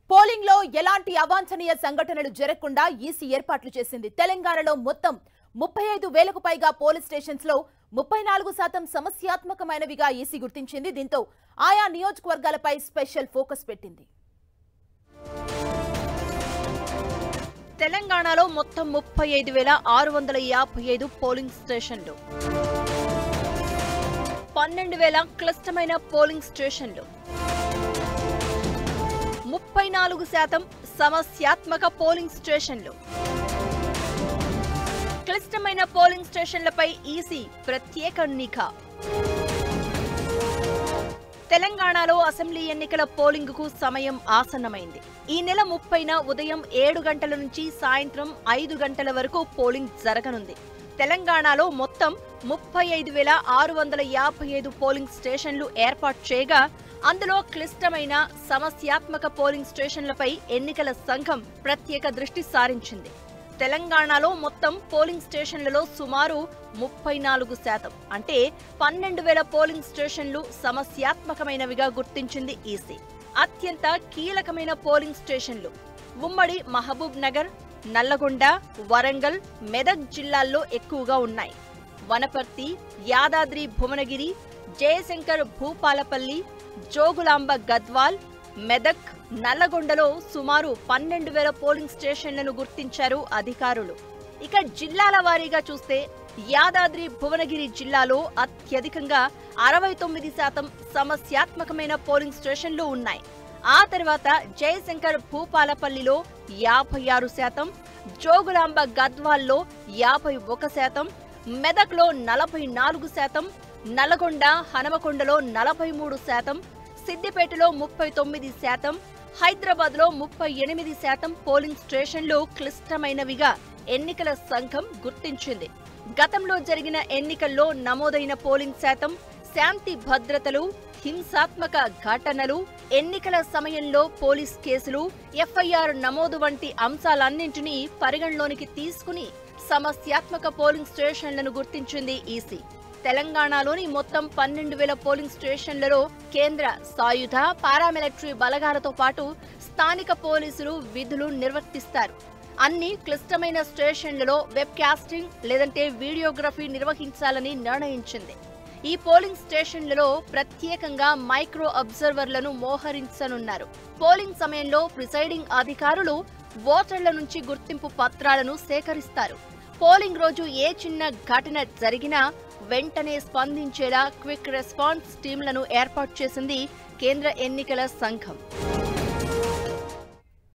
polling లో ఎలాంటి అవాంఛనీయ సంఘటనలు జరగకుండా ఈసీ ఏర్పాట్లు చేసింది తెలంగాణలో మొత్తం ముప్పై ఐదు వేలకు పైగా పోలీస్ స్టేషన్స్ లో ముప్పై నాలుగు శాతం సమస్యాత్మకమైనవిగా ఈసీ గుర్తించింది దీంతో ఆయా నియోజకవర్గాలపై స్పెషల్ ఫోకస్ పెట్టింది తెలంగాణలో మొత్తం ముప్పై ఐదు వేల ఆరు వందల యాభై ఐదు పోలింగ్ స్టేషన్లు పన్నెండు వేల క్లిష్టమైన పోలింగ్ స్టేషన్లు ముప్పై నాలుగు శాతం సమస్యాత్మక పోలింగ్ స్టేషన్లు క్లిష్టమైన పోలింగ్ స్టేషన్లపై ఈసీ ప్రత్యేక నిఘా తెలంగాణలో అసెంబ్లీ ఎన్నికల పోలింగ్ కు సమయం ఆసన్నమైంది ఈ నెల ముప్పైన ఉదయం ఏడు గంటల నుంచి సాయంత్రం ఐదు గంటల వరకు పోలింగ్ జరగనుంది తెలంగాణలో మొత్తం ముప్పై ఐదు వేల ఆరు వందల యాభై ఐదు పోలింగ్ స్టేషన్లు ఏర్పాటు చేయగా అందులో క్లిష్టమైన సమస్యాత్మక పోలింగ్ స్టేషన్లపై ఎన్నికల సంఘం ప్రత్యేక దృష్టి సారించింది తెలంగాణలో మొత్తం పోలింగ్ స్టేషన్లలో సుమారు ముప్పై నాలుగు శాతం అంటే పన్నెండు వేల పోలింగ్ స్టేషన్లు సమస్యాత్మకమైనవిగా గుర్తించింది ఈసీ అత్యంత కీలకమైన పోలింగ్ స్టేషన్లు ఉమ్మడి మహబూబ్ నగర్ నల్లగొండ వరంగల్ మెదక్ జిల్లాల్లో ఎక్కువగా ఉన్నాయి వనపర్తి యాదాద్రి భువనగిరి జయశంకర్ భూపాలపల్లి జోగులాంబ గద్వాల్ మెదక్ నల్లగొండలో సుమారు పన్నెండు వేల పోలింగ్ స్టేషన్లను గుర్తించారు అధికారులు ఇక జిల్లాల వారీగా చూస్తే యాదాద్రి భువనగిరి జిల్లాలో అత్యధికంగా అరవై తొమ్మిది శాతం సమస్యాత్మకమైన పోలింగ్ స్టేషన్లు ఉన్నాయి ఆ తర్వాత జయశంకర్ భూపాలపల్లిలో యాభై ఆరు శాతం జోగులాంబ గద్వాల్లో యాభై ఒక శాతం మెదక్లో నలభై నాలుగు శాతం నల్గొండ హనమకొండలో నలభై మూడు శాతం సిద్దిపేటలో ముప్పై తొమ్మిది శాతం హైదరాబాద్లో ముప్పై ఎనిమిది శాతం పోలింగ్ స్టేషన్లు క్లిష్టమైనవిగా ఎన్నికల సంఘం గుర్తించింది గతంలో జరిగిన ఎన్నికల్లో నమోదైన పోలింగ్ శాతం శాంతి భద్రతలు హింసాత్మక ఘటనలు ఎన్నికల సమయంలో పోలీస్ కేసులు ఎఫ్ఐఆర్ నమోదు వంటి అంశాలన్నింటినీ పరిగణలోనికి తీసుకుని సమస్యాత్మక పోలింగ్ స్టేషన్లను గుర్తించింది ఈసీ తెలంగాణలోని మొత్తం పన్నెండు వేల పోలింగ్ స్టేషన్లలో కేంద్ర సాయుధ పారామిలిటరీ బలగాలతో పాటు స్థానిక పోలీసులు విధులు నిర్వర్తిస్తారు అన్ని క్లిష్టమైన స్టేషన్లలో వెబ్ కాస్టింగ్ లేదంటే వీడియోగ్రఫీ నిర్వహించాలని నిర్ణయించింది ఈ పోలింగ్ స్టేషన్లలో ప్రత్యేకంగా మైక్రో అబ్జర్వర్లను మోహరించనున్నారు పోలింగ్ సమయంలో ప్రిసైడింగ్ అధికారులు ఓటర్ల నుంచి గుర్తింపు పత్రాలను సేకరిస్తారు పోలింగ్ రోజు ఏ చిన్న ఘటన జరిగినా వెంటనే స్పందించేలా క్విక్ రెస్పాన్స్ టీంలను ఏర్పాటు చేసింది కేంద్ర ఎన్నికల సంఘం